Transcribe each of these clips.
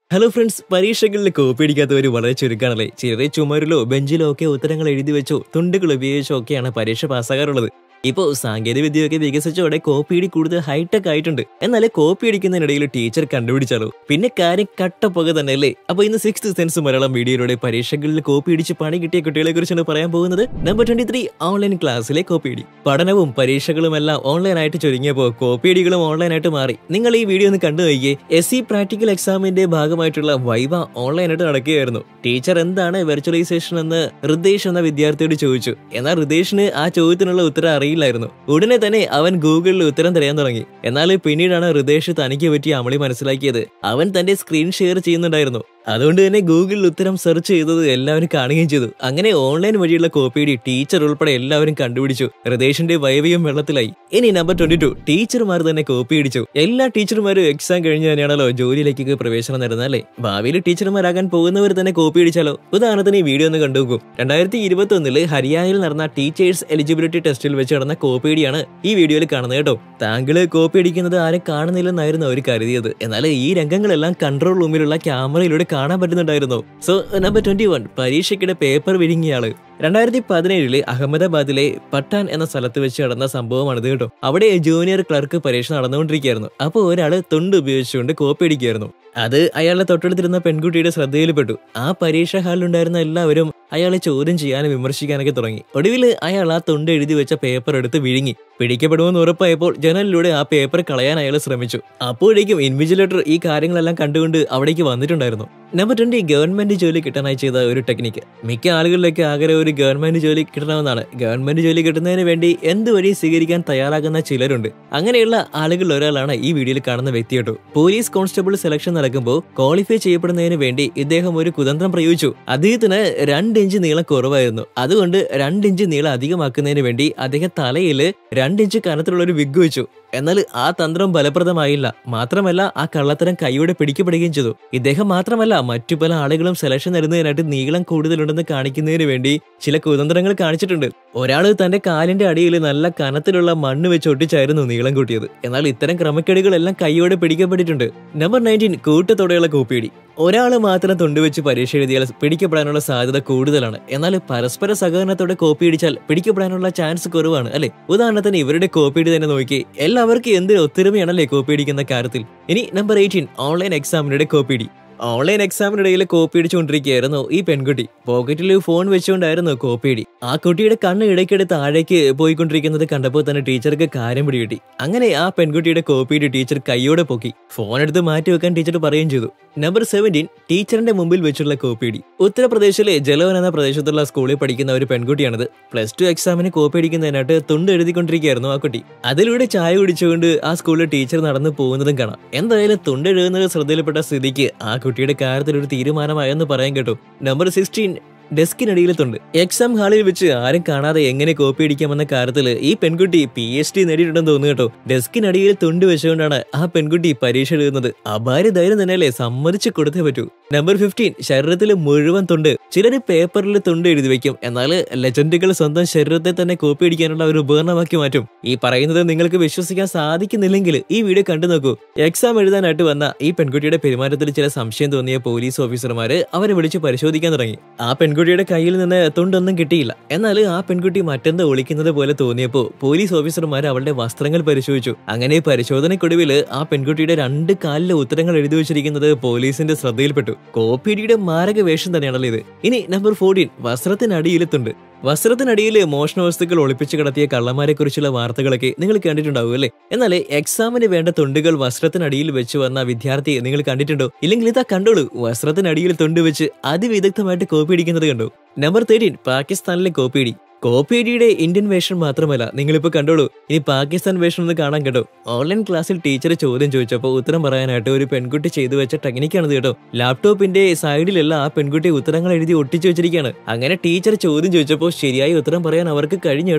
Hello friends പരീക്ഷകളിൽ copy അടിക്കാത്തവർ വളരെ ചുരുക്കമാണല്ലേ ചെറിയ ചുമരിലോ ബെഞ്ചിലോ ഒക്കെ ഉത്തരങ്ങൾ എഴുതി വെച്ചോ തുണ്ടുകൾ ഉപയോഗിച്ചോ ഒക്കെയാണ് പരീക്ഷ പാസ്സാകാറുള്ളത് ഇപ്പോൾ സാങ്കേതിക വിദ്യയൊക്കെ വികസിച്ചോടെ കോപ്പിയടി കൂടുതൽ ഹൈടെക് ആയിട്ടുണ്ട് എന്നാൽ കോപ്പി അടിക്കുന്നതിനിടയിൽ ടീച്ചർ കണ്ടുപിടിച്ചാലോ പിന്നെ കാര്യം കട്ടപ്പുക തന്നെ അല്ലേ അപ്പൊ ഇന്ന് സിക്സ് സെൻസ് മലയാളം വീഡിയോയിലൂടെ പരീക്ഷകളിൽ കോപ്പി അടിച്ച് പണി കിട്ടിയ കുട്ടികളെ കുറിച്ചാണ് പറയാൻ പോകുന്നത് നമ്പർ ട്വന്റി ത്രീ ഓൺലൈൻ ക്ലാസ്സിലെ കോപ്പിയടി പഠനവും പരീക്ഷകളും എല്ലാം ഓൺലൈൻ ആയിട്ട് ചുരുങ്ങിയപ്പോൾ കോപ്പിയടികളും ഓൺലൈൻ ആയിട്ട് മാറി നിങ്ങൾ ഈ വീഡിയോ ഒന്ന് കണ്ടു നോക്കിയേ എസ് സി പ്രാക്ടിക്കൽ എക്സാമിന്റെ ഭാഗമായിട്ടുള്ള വൈവ ഓൺലൈൻ ആയിട്ട് നടക്കുകയായിരുന്നു ടീച്ചർ എന്താണ് വെർച്വലൈസേഷൻ എന്ന് ഹൃദേശ് എന്ന വിദ്യാർത്ഥിയോട് ചോദിച്ചു എന്നാൽ ഹൃദേശിന് ആ ചോദ്യത്തിനുള്ള ഉത്തരം അറിയില്ലായിരുന്നു ഉടനെ തന്നെ അവൻ ഗൂഗിളിൽ ഉത്തരം തിരയാൻ തുടങ്ങി എന്നാൽ പിന്നീടാണ് ഹൃദേശ് തനിക്ക് പറ്റിയ അമളി മനസ്സിലാക്കിയത് അവൻ തന്റെ സ്ക്രീൻ ഷെയർ ചെയ്യുന്നുണ്ടായിരുന്നു അതുകൊണ്ട് തന്നെ ഗൂഗിളിൽ ഉത്തരം സെർച്ച് ചെയ്തത് എല്ലാവരും കാണുകയും ചെയ്തു അങ്ങനെ ഓൺലൈൻ വഴിയുള്ള കോപ്പിയടി ടീച്ചർ ഉൾപ്പെടെ എല്ലാവരും കണ്ടുപിടിച്ചു ഹൃദേശിന്റെ വൈവയും വെള്ളത്തിലായി ഇനി നമ്പർ ട്വന്റി ടു ടീച്ചർമാർ തന്നെ കോപ്പി അടിച്ചു എല്ലാ ടീച്ചർമാരും എക്സാം കഴിഞ്ഞ് തന്നെയാണല്ലോ ജോലിയിലേക്ക് പ്രവേശനം നേടുന്നല്ലേ ഭാവിയിൽ ടീച്ചർമാരാകാൻ പോകുന്നവർ തന്നെ കോപ്പി അടിച്ചാലോ ഉദാഹരണത്തിന് ഈ വീഡിയോ ഒന്ന് കണ്ടുനോക്കൂ രണ്ടായിരത്തി ഇരുപത്തി ഒന്നില് ഹരിയാനയിൽ നടന്ന ടീച്ചേഴ്സ് എലിജിബിലിറ്റി ടെസ്റ്റിൽ വെച്ച് നടന്ന കോപ്പിയടിയാണ് ഈ വീഡിയോയിൽ കാണുന്നത് കേട്ടോ താങ്കള് കോപ്പി അടിക്കുന്നത് ആരും കാണുന്നില്ലെന്നായിരുന്നു അവർ കരുതിയത് എന്നാൽ ഈ രംഗങ്ങളെല്ലാം കൺട്രോൾ റൂമിലുള്ള ക്യാമറയിലൂടെ കാണാൻ പറ്റുന്നുണ്ടായിരുന്നു സോ നമ്പർ ട്വന്റി വൺ പരീക്ഷയ്ക്കിടെ പേപ്പർ വിഴുങ്ങിയയാള് രണ്ടായിരത്തി പതിനേഴില് അഹമ്മദാബാദിലെ പട്ടാൻ എന്ന സ്ഥലത്ത് വെച്ച് നടന്ന സംഭവമാണിത് കേട്ടോ അവിടെ ജൂനിയർ ക്ലർക്ക് പരീക്ഷ നടന്നുകൊണ്ടിരിക്കുകയായിരുന്നു അപ്പോൾ ഒരാള് തൊണ്ട് ഉപയോഗിച്ചുകൊണ്ട് കോപ്പി അടിക്കുകയായിരുന്നു അത് അയാളുടെ തൊട്ടടുത്തിരുന്ന പെൺകുട്ടിയുടെ ശ്രദ്ധയിൽപ്പെട്ടു ആ പരീക്ഷാ ഹാളിലുണ്ടായിരുന്ന എല്ലാവരും അയാളെ ചോദ്യം ചെയ്യാനും വിമർശിക്കാനൊക്കെ തുടങ്ങി ഒടുവിൽ അയാൾ ആ തൊണ്ട് എഴുതി വെച്ച പേപ്പർ എടുത്ത് വിഴുങ്ങി പിടിക്കപ്പെടുമെന്ന് ഉറപ്പായപ്പോൾ ജനലിലൂടെ ആ പേപ്പർ കളയാൻ അയാൾ ശ്രമിച്ചു അപ്പോഴേക്കും ഇൻവിജിലേറ്റർ ഈ കാര്യങ്ങളെല്ലാം കണ്ടുകൊണ്ട് അവിടേക്ക് വന്നിട്ടുണ്ടായിരുന്നു നമ്പർ ട്വന്റി ഗവൺമെന്റ് ജോലി കിട്ടാനായി ചെയ്ത ഒരു ടെക്നിക്ക് മിക്ക ആളുകളിലേക്ക് ആഗ്രഹം ഒരു ഗവൺമെന്റ് ജോലി കിട്ടണമെന്നാണ് ഗവൺമെന്റ് ജോലി കിട്ടുന്നതിന് വേണ്ടി എന്ത് വഴി സ്വീകരിക്കാൻ തയ്യാറാകുന്ന ചിലരുണ്ട് അങ്ങനെയുള്ള ആളുകളിൽ ഒരാളാണ് ഈ വീഡിയോയിൽ കാണുന്ന വ്യക്തി കേട്ടോ പോലീസ് കോൺസ്റ്റബിൾ സെലക്ഷൻ നടക്കുമ്പോൾ ക്വാളിഫൈ ചെയ്യപ്പെടുന്നതിന് വേണ്ടി ഇദ്ദേഹം ഒരു കുതന്ത്രം പ്രയോഗിച്ചു അദ്ദേഹത്തിന് രണ്ട് ഇഞ്ച് നീളം കുറവായിരുന്നു അതുകൊണ്ട് രണ്ട് ഇഞ്ച് നീളം അധികമാക്കുന്നതിന് വേണ്ടി അദ്ദേഹം തലയിൽ രണ്ട് ഇഞ്ച് കനത്തിലുള്ള ഒരു വിഗ് വെച്ചു എന്നാൽ ആ തന്ത്രം ഫലപ്രദമായില്ല മാത്രമല്ല ആ കള്ളത്തരം കൈയോടെ പിടിക്കപ്പെടുകയും ചെയ്തു ഇദ്ദേഹം മാത്രമല്ല മറ്റു പല ആളുകളും സെലക്ഷൻ നേടുന്നതിനായിട്ട് നീളം കൂടുതലുണ്ടെന്ന് കാണിക്കുന്നതിന് വേണ്ടി ചില കുതന്ത്രങ്ങൾ കാണിച്ചിട്ടുണ്ട് ഒരാൾ തന്റെ കാലിന്റെ അടിയിൽ നല്ല കനത്തിലുള്ള മണ്ണ് വെച്ച് ഒട്ടിച്ചായിരുന്നു നീളം കൂട്ടിയത് എന്നാൽ ഇത്തരം ക്രമക്കേടുകളെല്ലാം കൈയോടെ പിടിക്കപ്പെട്ടിട്ടുണ്ട് നമ്പർ നയൻറ്റീൻ കൂട്ടത്തോടെയുള്ള കോപ്പിയടി ഒരാൾ മാത്രം തൊണ്ടുവെച്ച് പരീക്ഷ എഴുതിയാൽ പിടിക്കപ്പെടാനുള്ള സാധ്യത കൂടുതലാണ് എന്നാൽ പരസ്പര സഹകരണത്തോടെ കോപ്പി അടിച്ചാൽ പിടിക്കപ്പെടാനുള്ള ചാൻസ് കുറവാണ് അല്ലെ ഉദാഹരണത്തിന് ഇവരുടെ കോപ്പിയടി തന്നെ നോക്കി എല്ലാവർക്കും എന്തൊരു ഒത്തൊരുമയാണല്ലേ കോപ്പി അടിക്കുന്ന കാര്യത്തിൽ ഇനി നമ്പർ എയ്റ്റീൻ ഓൺലൈൻ എക്സാമിനിടെ കോപ്പിയടി ഓൺലൈൻ എക്സാമിനിടയിൽ കോപ്പി അടിച്ചുകൊണ്ടിരിക്കുകയായിരുന്നു ഈ പെൺകുട്ടി പോക്കറ്റിൽ ഫോൺ വെച്ചുകൊണ്ടായിരുന്നു കോപ്പിയടി ആ കുട്ടിയുടെ കണ്ണ് ഇടയ്ക്കിടെ താഴേക്ക് പോയിക്കൊണ്ടിരിക്കുന്നത് കണ്ടപ്പോൾ തന്നെ ടീച്ചർക്ക് കാര്യം പിടികിട്ടി അങ്ങനെ ആ പെൺകുട്ടിയുടെ കോപ്പിയടി ടീച്ചർ കൈയോടെ പൊക്കി ഫോൺ എടുത്ത് മാറ്റി വെക്കാൻ ടീച്ചർ പറയുകയും ചെയ്തു നമ്പർ സെവൻറ്റീൻ ടീച്ചറിന്റെ മുമ്പിൽ വെച്ചുള്ള കോപ്പിയടി ഉത്തർപ്രദേശിലെ ജലവൻ എന്ന പ്രദേശത്തുള്ള സ്കൂളിൽ പഠിക്കുന്ന ഒരു പെൺകുട്ടിയാണിത് പ്ലസ് ടു എക്സാമിന് കോപ്പി അടിക്കുന്നതിനായിട്ട് തുണ്ട് എഴുതിക്കൊണ്ടിരിക്കുകയായിരുന്നു ആ കുട്ടി അതിലൂടെ ചായ കുടിച്ചുകൊണ്ട് ആ സ്കൂളിൽ ടീച്ചർ നടന്നു പോകുന്നതും കാണാം എന്തായാലും തുണ്ട് എഴുതുന്നത് ശ്രദ്ധയിൽപ്പെട്ട സ്ഥിതിക്ക് ആ കുട്ടിയുടെ കാര്യത്തിൽ ഒരു തീരുമാനമായെന്ന് പറയാൻ കേട്ടോ നമ്പർ സിക്സ്റ്റീൻ ഡെസ്കിനടിയിലെത്തുണ്ട് എക്സാം ഹാളിൽ വെച്ച് ആരും കാണാതെ എങ്ങനെ കോപ്പി അടിക്കാമെന്ന കാര്യത്തിൽ ഈ പെൺകുട്ടി പി എച്ച് ഡി നേടിയിട്ടുണ്ടെന്ന് തോന്നുന്നു കേട്ടോ ഡെസ്കിനടിയിൽ തുണ്ട് വെച്ചുകൊണ്ടാണ് ആ പെൺകുട്ടി പരീക്ഷ എഴുതുന്നത് അപാര ധൈര്യം തന്നെയല്ലേ സമ്മതിച്ചു കൊടുത്തേ പറ്റൂ നമ്പർ ഫിഫ്റ്റീൻ ശരീരത്തിൽ മുഴുവൻ തുണ്ട് ചിലര് പേപ്പറിൽ തുണ്ട് എഴുതി വെക്കും എന്നാൽ ലെജൻഡുകൾ സ്വന്തം ശരീരത്തെ തന്നെ കോപ്പി അടിക്കാനുള്ള ഒരു ഉപകരണമാക്കി മാറ്റും ഈ പറയുന്നത് നിങ്ങൾക്ക് വിശ്വസിക്കാൻ സാധിക്കുന്നില്ലെങ്കിൽ ഈ വീഡിയോ കണ്ടു നോക്കൂ എക്സാം എഴുതാനായിട്ട് വന്ന ഈ പെൺകുട്ടിയുടെ പെരുമാറ്റത്തിൽ ചില സംശയം തോന്നിയ പോലീസ് ഓഫീസർമാര് അവരെ വിളിച്ച് പരിശോധിക്കാൻ തുടങ്ങി ആ പെൺകുട്ടിയുടെ കയ്യിൽ നിന്ന് തുണ്ടൊന്നും കിട്ടിയില്ല എന്നാൽ ആ പെൺകുട്ടി മറ്റെന്തോ ഒളിക്കുന്നത് പോലെ തോന്നിയപ്പോൾ പോലീസ് ഓഫീസർമാർ അവളുടെ വസ്ത്രങ്ങൾ പരിശോധിച്ചു അങ്ങനെ പരിശോധനക്കൊടുവിൽ ആ പെൺകുട്ടിയുടെ രണ്ട് കാലിലെ ഉത്തരങ്ങൾ എഴുതി വെച്ചിരിക്കുന്നത് പോലീസിന്റെ ശ്രദ്ധയിൽപ്പെട്ടു കോപ്പിയടിയുടെ മാരക വേഷം തന്നെയാണല്ലോ ഇത് ഇനി നമ്പർ ഫോർട്ടീൻ വസ്ത്രത്തിനടിയിലെത്തുണ്ട് വസ്ത്രത്തിനടിയിൽ മോഷണ വസ്തുക്കൾ ഒളിപ്പിച്ചു കിടത്തിയ കള്ളന്മാരെ കുറിച്ചുള്ള വാർത്തകളൊക്കെ നിങ്ങൾ കണ്ടിട്ടുണ്ടാവും അല്ലേ എന്നാൽ എക്സാമിന് വേണ്ട തുണ്ടുകൾ വസ്ത്രത്തിനടിയിൽ വെച്ച് വന്ന വിദ്യാർത്ഥിയെ നിങ്ങൾ കണ്ടിട്ടുണ്ടോ ഇല്ലെങ്കിൽ ഇതാ കണ്ടോളൂ വസ്ത്രത്തിനടിയിൽ തുണ്ട് വെച്ച് അതിവിദഗ്ധമായിട്ട് കോപ്പി അടിക്കുന്നത് കണ്ടു നമ്പർ തേർട്ടീൻ പാകിസ്ഥാനിലെ കോപ്പിയടി കോപ്പിയടിയുടെ ഇന്ത്യൻ വേഷൻ മാത്രമല്ല നിങ്ങളിപ്പോ കണ്ടോളൂ ഇനി പാകിസ്ഥാൻ വേഷൻ ഒന്ന് കാണാൻ കേട്ടോ ഓൺലൈൻ ക്ലാസ്സിൽ ടീച്ചർ ചോദ്യം ചോദിച്ചപ്പോൾ ഉത്തരം പറയാനായിട്ട് ഒരു പെൺകുട്ടി ചെയ്തു വെച്ച ടെക്നിക്കാണിത് കേട്ടോ ലാപ്ടോപ്പിന്റെ സൈഡിലല്ല ആ പെൺകുട്ടി ഉത്തരങ്ങൾ എഴുതി ഒട്ടിച്ചു വെച്ചിരിക്കുകയാണ് അങ്ങനെ ടീച്ചർ ചോദ്യം ചോദിച്ചപ്പോൾ ശരിയായ ഉത്തരം പറയാൻ അവർക്ക് കഴിഞ്ഞു കേട്ടോ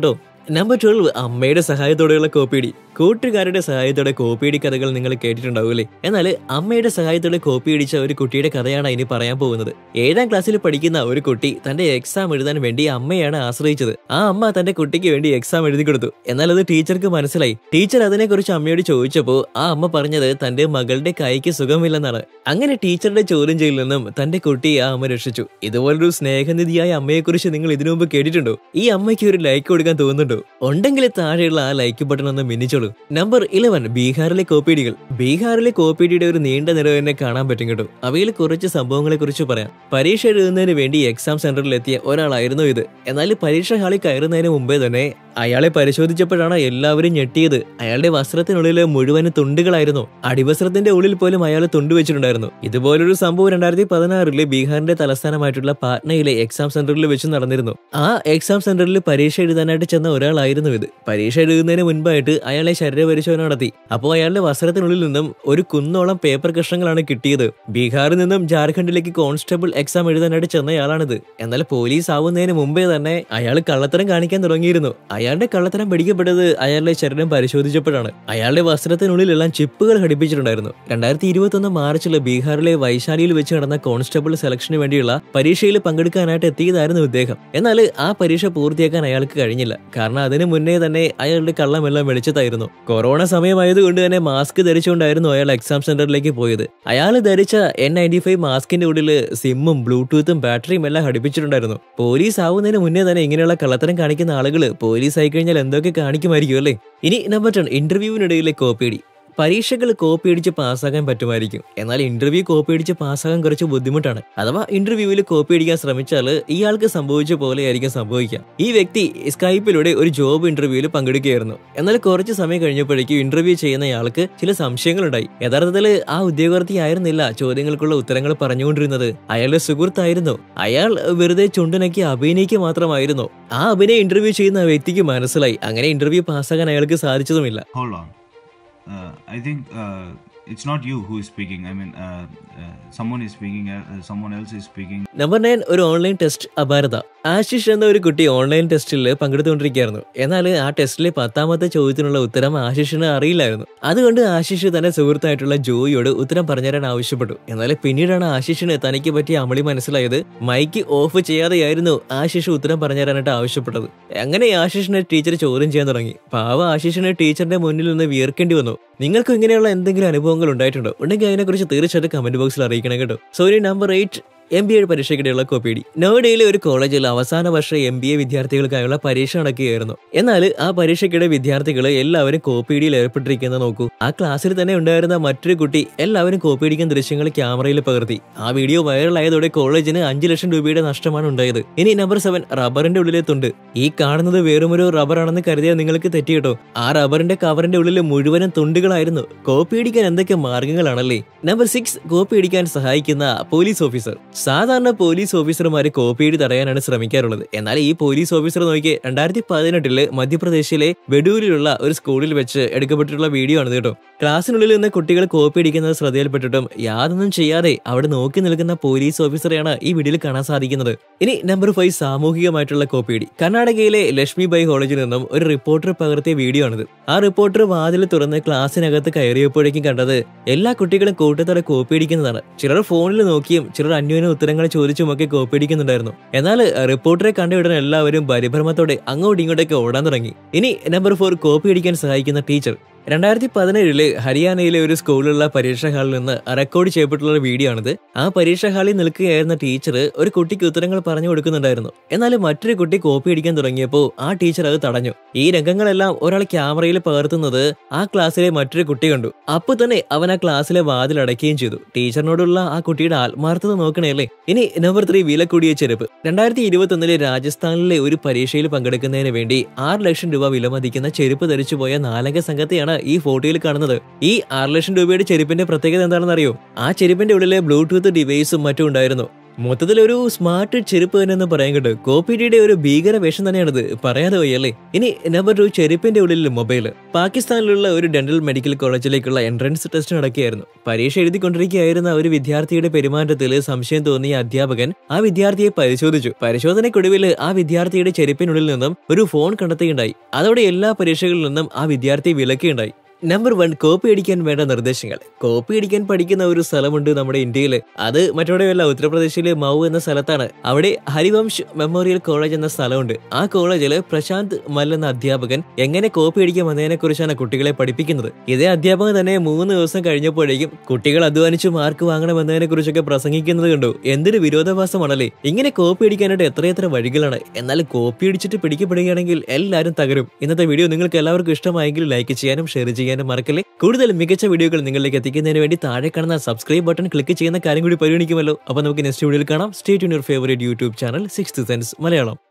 നമ്പർ ട്വൽവ് അമ്മയുടെ സഹായത്തോടെയുള്ള കോപ്പിയടി കൂട്ടുകാരുടെ സഹായത്തോടെ കോപ്പിയടി കഥകൾ നിങ്ങൾ കേട്ടിട്ടുണ്ടാവൂലേ എന്നാൽ അമ്മയുടെ സഹായത്തോടെ കോപ്പി അടിച്ച ഒരു കുട്ടിയുടെ കഥയാണ് ഇനി പറയാൻ പോകുന്നത് ഏഴാം ക്ലാസ്സിൽ പഠിക്കുന്ന ഒരു കുട്ടി തന്റെ എക്സാം എഴുതാൻ വേണ്ടി അമ്മയാണ് ആശ്രയിച്ചത് ആ അമ്മ തന്റെ കുട്ടിക്ക് വേണ്ടി എക്സാം എഴുതി കൊടുത്തു എന്നാൽ അത് ടീച്ചർക്ക് മനസ്സിലായി ടീച്ചർ അതിനെക്കുറിച്ച് അമ്മയോട് ചോദിച്ചപ്പോൾ ആ അമ്മ പറഞ്ഞത് തന്റെ മകളുടെ കൈക്ക് സുഖമില്ലെന്നാണ് അങ്ങനെ ടീച്ചറുടെ ചോദ്യം ചെയ്യലിൽ നിന്നും തന്റെ കുട്ടിയെ ആ അമ്മ രക്ഷിച്ചു ഇതുപോലൊരു സ്നേഹനിധിയായ അമ്മയെക്കുറിച്ച് നിങ്ങൾ ഇതിനു മുമ്പ് കേട്ടിട്ടുണ്ടോ ഈ അമ്മയ്ക്ക് ഒരു ലൈക്ക് കൊടുക്കാൻ തോന്നുന്നുണ്ടോ ഉണ്ടെങ്കിൽ താഴെയുള്ള ആ ലൈക്ക് ബട്ടൺ ഒന്ന് മിന്നിച്ചോളൂ നമ്പർ ഇലവൻ ബീഹാറിലെ കോപ്പിടികൾ ബീഹാറിലെ കോപ്പിടിയുടെ ഒരു നീണ്ട നിര തന്നെ കാണാൻ പറ്റും കേട്ടോ അവയിൽ കുറച്ച് സംഭവങ്ങളെ കുറിച്ച് പറയാം പരീക്ഷ എഴുതുന്നതിന് വേണ്ടി എക്സാം സെന്ററിൽ എത്തിയ ഒരാളായിരുന്നു ഇത് എന്നാൽ പരീക്ഷ ഹാളിൽ കയറുന്നതിന് മുമ്പേ തന്നെ അയാളെ പരിശോധിച്ചപ്പോഴാണ് എല്ലാവരും ഞെട്ടിയത് അയാളുടെ വസ്ത്രത്തിനുള്ളിൽ മുഴുവനും തുണ്ടുകളായിരുന്നു അടിവസ്ത്രത്തിന്റെ ഉള്ളിൽ പോലും അയാൾ തുണ്ട് വെച്ചിട്ടുണ്ടായിരുന്നു ഇതുപോലൊരു സംഭവം രണ്ടായിരത്തി പതിനാറിലെ ബീഹാറിന്റെ തലസ്ഥാനമായിട്ടുള്ള പാറ്റ്നയിലെ എക്സാം സെന്ററിൽ വെച്ച് നടന്നിരുന്നു ആ എക്സാം സെന്ററിൽ പരീക്ഷ എഴുതാനായിട്ട് ചെന്ന ഒരാളായിരുന്നു ഇത് പരീക്ഷ എഴുതുന്നതിന് മുൻപായിട്ട് അയാളെ ശരീര പരിശോധന നടത്തി അപ്പോൾ അയാളുടെ വസ്ത്രത്തിനുള്ളിൽ നിന്നും ഒരു കുന്നോളം പേപ്പർ കഷ്ണങ്ങളാണ് കിട്ടിയത് ബീഹാറിൽ നിന്നും ജാർഖണ്ഡിലേക്ക് കോൺസ്റ്റബിൾ എക്സാം എഴുതാനായിട്ട് ചെന്നയാളാണിത് എന്നാൽ പോലീസ് ആവുന്നതിന് മുമ്പേ തന്നെ അയാൾ കള്ളത്തരം കാണിക്കാൻ തുടങ്ങിയിരുന്നു അയാളുടെ കള്ളത്തരം പിടിക്കപ്പെട്ടത് അയാളുടെ ശരീരം പരിശോധിച്ചപ്പോഴാണ് അയാളുടെ വസ്ത്രത്തിനുള്ളിലെല്ലാം ചിപ്പുകൾ ഘടിപ്പിച്ചിട്ടുണ്ടായിരുന്നു രണ്ടായിരത്തി ഇരുപത്തൊന്ന് മാർച്ചിൽ ബീഹാറിലെ വൈശാലിയിൽ വെച്ച് നടന്ന കോൺസ്റ്റബിൾ സെലക്ഷന് വേണ്ടിയുള്ള പരീക്ഷയിൽ പങ്കെടുക്കാനായിട്ട് എത്തിയതായിരുന്നു ഇദ്ദേഹം എന്നാൽ ആ പരീക്ഷ പൂർത്തിയാക്കാൻ അയാൾക്ക് കഴിഞ്ഞില്ല കാരണം അതിനു മുന്നേ തന്നെ അയാളുടെ കള്ളമെല്ലാം വെളിച്ചത്തായിരുന്നു കൊറോണ സമയമായതുകൊണ്ട് തന്നെ മാസ്ക് ധരിച്ചുകൊണ്ടായിരുന്നു അയാൾ എക്സാം സെന്ററിലേക്ക് പോയത് അയാൾ ധരിച്ച എൻ നയൻറ്റി ഫൈവ് മാസ്കിന്റെ ഉള്ളിൽ സിമ്മും ബ്ലൂടൂത്തും ബാറ്ററിയും എല്ലാം ഘടിപ്പിച്ചിട്ടുണ്ടായിരുന്നു പോലീസ് ആവുന്നതിന് മുന്നേ തന്നെ ഇങ്ങനെയുള്ള കള്ളത്തരം കാണിക്കുന്ന ആളുകൾ പോലീസ് ആയി കഴിഞ്ഞാൽ എന്തൊക്കെ കാണിക്കുമായിരിക്കും അല്ലേ ഇനി നമ്പർ ടെൻ ഇന്റർവ്യൂവിനിടയിലെ കോപ്പിയടി പരീക്ഷകൾ കോപ്പി അടിച്ച് പാസ്സാകാൻ പറ്റുമായിരിക്കും എന്നാൽ ഇന്റർവ്യൂ കോപ്പി അടിച്ച് പാസ്സാകാൻ കുറച്ച് ബുദ്ധിമുട്ടാണ് അഥവാ ഇന്റർവ്യൂവിൽ കോപ്പി അടിക്കാൻ ശ്രമിച്ചാൽ ഇയാൾക്ക് സംഭവിച്ച പോലെയായിരിക്കും സംഭവിക്കാം ഈ വ്യക്തി സ്കൈപ്പിലൂടെ ഒരു ജോബ് ഇന്റർവ്യൂവിൽ പങ്കെടുക്കുകയായിരുന്നു എന്നാൽ കുറച്ച് സമയം കഴിഞ്ഞപ്പോഴേക്കും ഇന്റർവ്യൂ ചെയ്യുന്നയാൾക്ക് ചില സംശയങ്ങളുണ്ടായി യഥാർത്ഥത്തിൽ ആ ഉദ്യോഗാർത്ഥി ആയിരുന്നില്ല ചോദ്യങ്ങൾക്കുള്ള ഉത്തരങ്ങൾ പറഞ്ഞുകൊണ്ടിരുന്നത് അയാളുടെ സുഹൃത്തായിരുന്നു അയാൾ വെറുതെ ചുണ്ടനക്കി അഭിനയിക്കുക മാത്രമായിരുന്നു ആ അഭിനയം ഇന്റർവ്യൂ ചെയ്യുന്ന വ്യക്തിക്ക് മനസ്സിലായി അങ്ങനെ ഇന്റർവ്യൂ പാസ്സാകാൻ അയാൾക്ക് സാധിച്ചതുമില്ല Hold on. Uh, I think uh, it's not you who is speaking. I mean, uh, uh, someone is speaking. Uh, uh, someone else is speaking. Number nine ഒരു ഓൺലൈൻ ടെസ്റ്റ് അപാരത ആശിഷ് എന്ന ഒരു കുട്ടി ഓൺലൈൻ ടെസ്റ്റിൽ പങ്കെടുത്തുകൊണ്ടിരിക്കുകയായിരുന്നു എന്നാൽ ആ ടെസ്റ്റിലെ പത്താമത്തെ ചോദ്യത്തിനുള്ള ഉത്തരം ആശിഷിന് അറിയില്ലായിരുന്നു അതുകൊണ്ട് ആശിഷ് തന്റെ സുഹൃത്തായിട്ടുള്ള ജോയിയോട് ഉത്തരം പറഞ്ഞുതരാൻ ആവശ്യപ്പെട്ടു എന്നാൽ പിന്നീടാണ് ആശിഷിന് തനിക്ക് പറ്റിയ അമളി മനസ്സിലായത് മൈക്ക് ഓഫ് ചെയ്യാതെയായിരുന്നു ആശിഷ് ഉത്തരം പറഞ്ഞുതരാനായിട്ട് ആവശ്യപ്പെട്ടത് അങ്ങനെ ആശിഷിനെ ടീച്ചർ ചോദ്യം ചെയ്യാൻ തുടങ്ങി പാവ ആശിഷിന് ടീച്ചറിന്റെ മുന്നിൽ നിന്ന് വിയർക്കേണ്ടി വന്നു നിങ്ങൾക്കും ഇങ്ങനെയുള്ള എന്തെങ്കിലും അനുഭവങ്ങൾ ഉണ്ടായിട്ടുണ്ടോ ഉണ്ടെങ്കിൽ അതിനെക്കുറിച്ച് തീർച്ചയായിട്ടും കമന്റ് ബോക്സിൽ അറിയിക്കണം കേട്ടോ സോ ഇനി number eight M B A പരീക്ഷയ്ക്കിടെയുള്ള കോപ്പിയടി നോയിഡയിലെ ഒരു കോളേജിൽ അവസാന വർഷ എം ബി എ വിദ്യാർത്ഥികൾക്കായുള്ള പരീക്ഷ നടക്കുകയായിരുന്നു എന്നാൽ ആ പരീക്ഷയ്ക്കിടെ വിദ്യാർത്ഥികൾ എല്ലാവരും കോപ്പിയടിയിൽ ഏർപ്പെട്ടിരിക്കുന്നത് നോക്കൂ ആ ക്ലാസ്സിൽ തന്നെ ഉണ്ടായിരുന്ന മറ്റൊരു കുട്ടി എല്ലാവരും കോപ്പിയടിക്കുന്ന ദൃശ്യങ്ങൾ ക്യാമറയിൽ പകർത്തി ആ വീഡിയോ വൈറലായതോടെ കോളേജിന് അഞ്ചു ലക്ഷം രൂപയുടെ നഷ്ടമാണ് ഉണ്ടായത് ഇനി നമ്പർ സെവൻ റബ്ബറിന്റെ ഉള്ളിലെ തുണ്ട് ഈ കാണുന്നത് വെറുമൊരു റബ്ബറാണെന്ന് കരുതിയാൽ നിങ്ങൾക്ക് തെറ്റിയിട്ടോ ആ റബ്ബറിന്റെ കവറിന്റെ ഉള്ളിൽ മുഴുവനും തുണ്ടുകളായിരുന്നു കോപ്പിയടിക്കാൻ എന്തൊക്കെ മാർഗങ്ങളാണല്ലേ നമ്പർ സിക്സ് കോപ്പിയടിക്കാൻ സഹായിക്കുന്ന പോലീസ് ഓഫീസർ സാധാരണ പോലീസ് ഓഫീസർമാര് കോപ്പിയടി തടയാനാണ് ശ്രമിക്കാറുള്ളത് എന്നാൽ ഈ പോലീസ് ഓഫീസർ നോക്കി രണ്ടായിരത്തി പതിനെട്ടില് മധ്യപ്രദേശിലെ ബഡൂരിലുള്ള ഒരു സ്കൂളിൽ വെച്ച് എടുക്കപ്പെട്ടിട്ടുള്ള വീഡിയോ ആണ് കേട്ടോ ക്ലാസ്സിനുള്ളിൽ നിന്ന് കുട്ടികൾ കോപ്പി അടിക്കുന്നത് ശ്രദ്ധയിൽപ്പെട്ടിട്ടും യാതൊന്നും ചെയ്യാതെ അവിടെ നോക്കി നിൽക്കുന്ന പോലീസ് ഓഫീസറെയാണ് ഈ വീഡിയോയിൽ കാണാൻ സാധിക്കുന്നത് ഇനി നമ്പർ ഫൈവ് സാമൂഹികമായിട്ടുള്ള കോപ്പിയടി കർണാടകയിലെ ലക്ഷ്മിബായി കോളേജിൽ നിന്നും ഒരു റിപ്പോർട്ടർ പകർത്തിയ വീഡിയോ ആണിത് ആ റിപ്പോർട്ടർ വാതിൽ തുറന്ന് ക്ലാസ്സിനകത്ത് കയറിയപ്പോഴേക്കും കണ്ടത് എല്ലാ കുട്ടികളും കൂട്ടത്തോടെ കോപ്പി അടിക്കുന്നതാണ് ചിലർ ഫോണിൽ നോക്കിയും ചിലർ അന്യോന്യ ഉത്തരങ്ങൾ ചോദിച്ചുമൊക്കെ കോപ്പി അടിക്കുന്നുണ്ടായിരുന്നു എന്നാൽ റിപ്പോർട്ടറെ കണ്ട ഉടനെ എല്ലാവരും പരിഭ്രമത്തോടെ അങ്ങോട്ടും ഇങ്ങോട്ടൊക്കെ ഓടാൻ തുടങ്ങി ഇനി നമ്പർ ഫോർ കോപ്പി അടിക്കാൻ സഹായിക്കുന്ന ടീച്ചർ രണ്ടായിരത്തി പതിനേഴില് ഹരിയാനയിലെ ഒരു സ്കൂളിലുള്ള പരീക്ഷാ ഹാളിൽ നിന്ന് റെക്കോർഡ് ചെയ്യപ്പെട്ടുള്ള ഒരു വീഡിയോ ആണിത് ആ പരീക്ഷാ ഹാളിൽ നിൽക്കുകയായിരുന്ന ടീച്ചർ ഒരു കുട്ടിക്ക് ഉത്തരങ്ങൾ പറഞ്ഞു കൊടുക്കുന്നുണ്ടായിരുന്നു എന്നാൽ മറ്റൊരു കുട്ടി കോപ്പി അടിക്കാൻ തുടങ്ങിയപ്പോൾ ആ ടീച്ചർ അത് തടഞ്ഞു ഈ രംഗങ്ങളെല്ലാം ഒരാൾ ക്യാമറയിൽ പകർത്തുന്നത് ആ ക്ലാസ്സിലെ മറ്റൊരു കുട്ടി കണ്ടു അപ്പൊ തന്നെ അവൻ ആ ക്ലാസ്സിലെ വാതിൽ അടയ്ക്കുകയും ചെയ്തു ടീച്ചറിനോടുള്ള ആ കുട്ടിയുടെ ആത്മാർത്ഥത നോക്കണേല്ലേ ഇനി നമ്പർ ത്രീ വില കൂടിയ ചെരുപ്പ് രണ്ടായിരത്തി ഇരുപത്തി ഒന്നിലെ രാജസ്ഥാനിലെ ഒരു പരീക്ഷയിൽ പങ്കെടുക്കുന്നതിന് വേണ്ടി ആറ് ലക്ഷം രൂപ വിലമതിക്കുന്ന ചെരുപ്പ് ധരിച്ചുപോയ നാലംഗ സംഘത്തെയാണ് ഈ ഫോട്ടോയിൽ കാണുന്നത് ഈ ആറ് ലക്ഷം രൂപയുടെ ചെരുപ്പിന്റെ പ്രത്യേകത എന്താണെന്ന് അറിയോ ആ ചെരുപ്പിന്റെ ഉള്ളിലെ ബ്ലൂടൂത്ത് ഡിവൈസും മറ്റും ഉണ്ടായിരുന്നു മൊത്തത്തിലൊരു സ്മാർട്ട് ചെരുപ്പ് തന്നെ എന്ന് പറയാൻ കേട്ടോ കോപ്പിഡിയുടെ ഒരു ഭീകര വേഷം തന്നെയാണിത് പറയാതെ വയ്യല്ലേ ഇനി നമ്പർ ടു ചെരുപ്പിന്റെ ഉള്ളിൽ മൊബൈൽ പാകിസ്ഥാനിലുള്ള ഒരു ഡെന്റൽ മെഡിക്കൽ കോളേജിലേക്കുള്ള എൻട്രൻസ് ടെസ്റ്റ് നടക്കുകയായിരുന്നു പരീക്ഷ എഴുതിക്കൊണ്ടിരിക്കുകയായിരുന്ന ഒരു വിദ്യാർത്ഥിയുടെ പെരുമാറ്റത്തിൽ സംശയം തോന്നിയ അധ്യാപകൻ ആ വിദ്യാർത്ഥിയെ പരിശോധിച്ചു പരിശോധനയ്ക്കൊടുവിൽ ആ വിദ്യാർത്ഥിയുടെ ചെരുപ്പിനുള്ളിൽ നിന്നും ഒരു ഫോൺ കണ്ടെത്തുകയുണ്ടായി അതോടെ എല്ലാ പരീക്ഷകളിൽ നിന്നും ആ വിദ്യാർത്ഥി വിലക്കുകയുണ്ടായി നമ്പർ വൺ കോപ്പി അടിക്കാൻ വേണ്ട നിർദ്ദേശങ്ങൾ കോപ്പി അടിക്കാൻ പഠിക്കുന്ന ഒരു സ്ഥലമുണ്ട് നമ്മുടെ ഇന്ത്യയിൽ അത് മറ്റെവിടെയല്ല ഉത്തർപ്രദേശിലെ മൗ എന്ന സ്ഥലത്താണ് അവിടെ ഹരിവംശ് മെമ്മോറിയൽ കോളേജ് എന്ന സ്ഥലമുണ്ട് ആ കോളേജിൽ പ്രശാന്ത് മൽ എന്ന അധ്യാപകൻ എങ്ങനെ കോപ്പി അടിക്കാം എന്നതിനെ കുറിച്ചാണ് കുട്ടികളെ പഠിപ്പിക്കുന്നത് ഇതേ അധ്യാപകൻ തന്നെ മൂന്ന് ദിവസം കഴിഞ്ഞപ്പോഴേക്കും കുട്ടികൾ അധ്വാനിച്ച് മാർക്ക് വാങ്ങണമെന്നതിനെ കുറിച്ചൊക്കെ പ്രസംഗിക്കുന്നത് കണ്ടു എന്തൊരു വിരോധാഭാസമാണല്ലേ ഇങ്ങനെ കോപ്പി അടിക്കാനായിട്ട് എത്രയെത്ര വഴികളാണ് എന്നാൽ കോപ്പി അടിച്ചിട്ട് പിടിക്കപ്പെടുകയാണെങ്കിൽ എല്ലാവരും തകരും ഇന്നത്തെ വീഡിയോ നിങ്ങൾക്ക് എല്ലാവർക്കും ഇഷ്ടമായെങ്കിൽ ലൈക്ക് ചെയ്യാനും ഷെയർ ചെയ്യാനും മറക്കല്ലേ കൂടുതൽ മികച്ച വീഡിയോകൾ നിങ്ങളിലേക്ക് എത്തിക്കുന്നതിന് വേണ്ടി താഴെ കാണുന്ന സബ്സ്ക്രൈബ് ബട്ടൺ ക്ലിക്ക് ചെയ്യുന്ന കാര്യം കൂടി പരിഗണിക്കുമല്ലോ അപ്പോൾ നമുക്ക് നെക്സ്റ്റ് വീഡിയോയിൽ കാണാം stay to your favourite YouTube channel six sense Malayalam